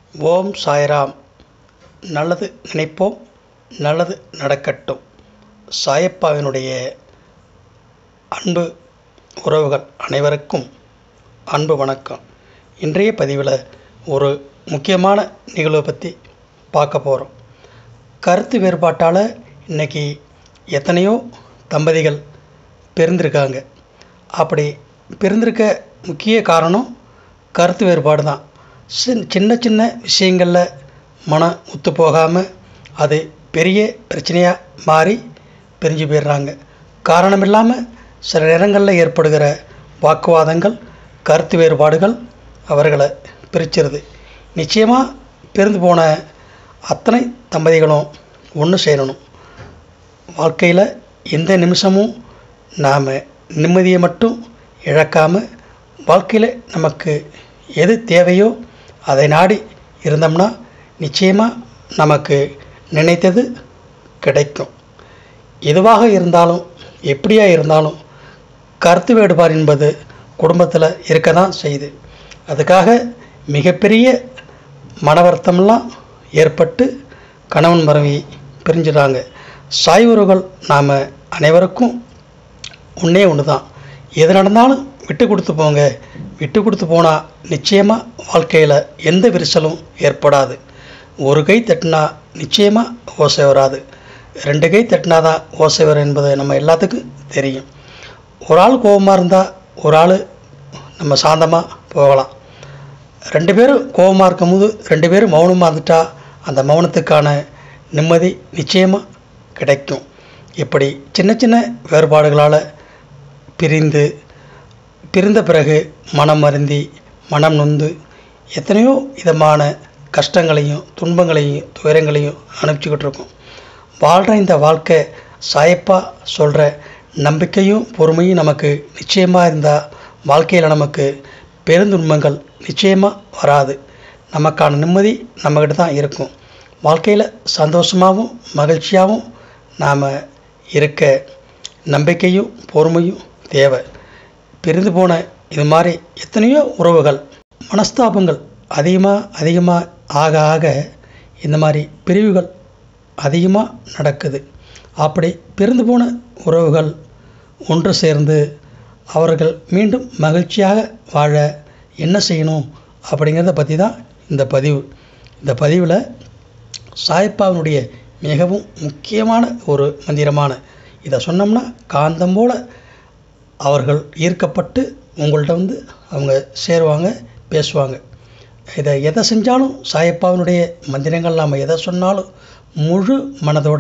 ஓம் சாய்ராம் நல்லது நினைப்போம் நல்லது நடக்கட்டும் சாயப்பாவினுடைய அன்பு உறவுகள் அனைவருக்கும் அன்பு வணக்கம் இன்றைய பதிவில் ஒரு முக்கியமான நிகழ்வை பற்றி பார்க்க போகிறோம் கருத்து வேறுபாட்டால் இன்றைக்கி எத்தனையோ தம்பதிகள் பிரிந்திருக்காங்க அப்படி பிரிந்திருக்க முக்கிய காரணம் கருத்து வேறுபாடு தான் சின் சின்ன சின்ன விஷயங்களில் மனம் ஒத்து போகாமல் அது பெரிய பிரச்சனையாக மாறி பிரிஞ்சு போயிடுறாங்க காரணம் இல்லாமல் சில நேரங்களில் ஏற்படுகிற வாக்குவாதங்கள் கருத்து வேறுபாடுகள் அவர்களை பிரிச்சிருது நிச்சயமாக பிரிந்து போன அத்தனை தம்பதிகளும் ஒன்று சேரணும் வாழ்க்கையில் எந்த நிமிஷமும் நாம் நிம்மதியை மட்டும் இழக்காமல் வாழ்க்கையில் நமக்கு எது தேவையோ அதை நாடி இருந்தோம்னா நிச்சயமாக நமக்கு நினைத்தது கிடைக்கும் எதுவாக இருந்தாலும் எப்படியா இருந்தாலும் கருத்து வேறுபாடு என்பது குடும்பத்தில் இருக்க தான் செய்யுது அதுக்காக மிகப்பெரிய மன வருத்தமெல்லாம் ஏற்பட்டு கணவன் மனைவி பிரிஞ்சுறாங்க சாய்வுறவுகள் நாம் அனைவருக்கும் ஒன்றே ஒன்று தான் எது நடந்தாலும் விட்டு கொடுத்து போங்க விட்டு கொடுத்து போனால் நிச்சயமாக வாழ்க்கையில் எந்த விரிசலும் ஏற்படாது ஒரு கை தட்டினா நிச்சயமாக ஓசை வராது ரெண்டு கை தட்டினா தான் ஓசை வரும் என்பது நம்ம எல்லாத்துக்கும் தெரியும் ஒரு ஆள் கோபமாக இருந்தால் ஒரு ஆள் நம்ம சாந்தமாக போகலாம் ரெண்டு பேரும் கோபமாக இருக்கும்போது ரெண்டு பேரும் மௌனமாக இருந்துட்டா அந்த மௌனத்துக்கான நிம்மதி நிச்சயமாக கிடைக்கும் இப்படி சின்ன சின்ன வேறுபாடுகளால் பிரிந்து பிரிந்த பிறகு மனம் வருந்தி மனம் நொந்து எத்தனையோ விதமான கஷ்டங்களையும் துன்பங்களையும் துயரங்களையும் அனுப்பிச்சிக்கிட்டு இருக்கோம் வாழ்கிற இந்த வாழ்க்கை சாயப்பா சொல்கிற நம்பிக்கையும் பொறுமையும் நமக்கு நிச்சயமாக இருந்தால் வாழ்க்கையில் நமக்கு பெருந்துன்பங்கள் நிச்சயமாக வராது நமக்கான நிம்மதி நம்மக்கிட்ட தான் இருக்கும் வாழ்க்கையில் சந்தோஷமாகவும் மகிழ்ச்சியாகவும் நாம் இருக்க நம்பிக்கையும் பொறுமையும் தேவை பிரிந்து போன இது மாதிரி எத்தனையோ உறவுகள் மனஸ்தாபங்கள் அதிகமாக அதிகமாக ஆக ஆக இந்த மாதிரி பிரிவுகள் அதிகமாக நடக்குது அப்படி பிரிந்து போன உறவுகள் ஒன்று சேர்ந்து அவர்கள் மீண்டும் மகிழ்ச்சியாக வாழ என்ன செய்யணும் அப்படிங்கிறத பற்றி தான் இந்த பதிவு இந்த பதிவில் சாயப்பாவினுடைய மிகவும் முக்கியமான ஒரு மந்திரமான இதை சொன்னோம்னா காந்தம் போல் அவர்கள் ஈர்க்கப்பட்டு உங்கள்கிட்ட வந்து அவங்க சேருவாங்க பேசுவாங்க இதை எதை செஞ்சாலும் சாயப்பாவினுடைய மந்திரங்கள் நாம் எதை சொன்னாலும் முழு மனதோட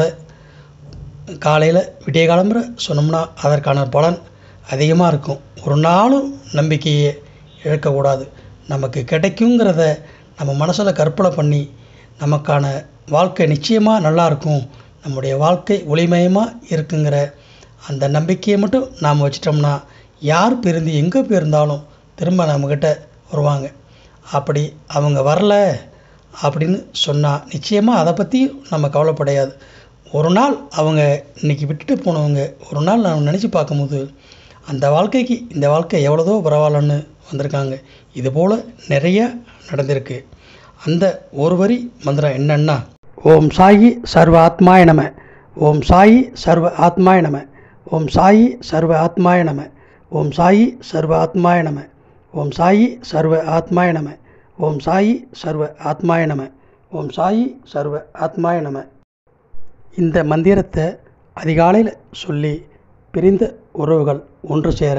காலையில் விடிய காலம்புற சொன்னோம்னா அதற்கான பலன் அதிகமாக இருக்கும் ஒரு நாளும் நம்பிக்கையை இழக்கக்கூடாது நமக்கு கிடைக்குங்கிறத நம்ம மனசில் கற்பனை பண்ணி நமக்கான வாழ்க்கை நிச்சயமாக நல்லா இருக்கும் நம்முடைய வாழ்க்கை ஒளிமயமாக இருக்குங்கிற அந்த நம்பிக்கையை மட்டும் நாம் வச்சிட்டோம்னா யார் பிரிந்து எங்கே போயிருந்தாலும் திரும்ப நம்மக்கிட்ட வருவாங்க அப்படி அவங்க வரல அப்படின்னு சொன்னால் நிச்சயமாக அதை பற்றி நம்ம கவலைப்படையாது ஒரு நாள் அவங்க இன்றைக்கி விட்டுட்டு போனவங்க ஒரு நாள் நான் நினச்சி பார்க்கும்போது அந்த வாழ்க்கைக்கு இந்த வாழ்க்கை எவ்வளோதோ பரவாயில்லன்னு வந்திருக்காங்க இதுபோல் நிறைய நடந்திருக்கு அந்த ஒரு வரி மந்திரம் என்னன்னா ஓம் சாயி சர்வ ஆத்மாய நம ஓம் சாயி சர்வ ஆத்மாய நம ஓம் சாயி சர்வ ஆத்மாய நம ஓம் சாயி சர்வ ஆத்மாய நம ஓம் சாயி சர்வ ஆத்மாய நம ஓம் சாயி சர்வ ஆத்மாய நம ஓம் சாயி சர்வ ஆத்மாய நம இந்த மந்திரத்தை அதிகாலையில் சொல்லி பிரிந்த உறவுகள் ஒன்று சேர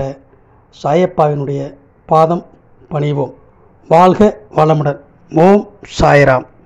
சாயப்பாவினுடைய பாதம் பணிவோம் வாழ்க வளமுடன் ஓம் சாய்ராம்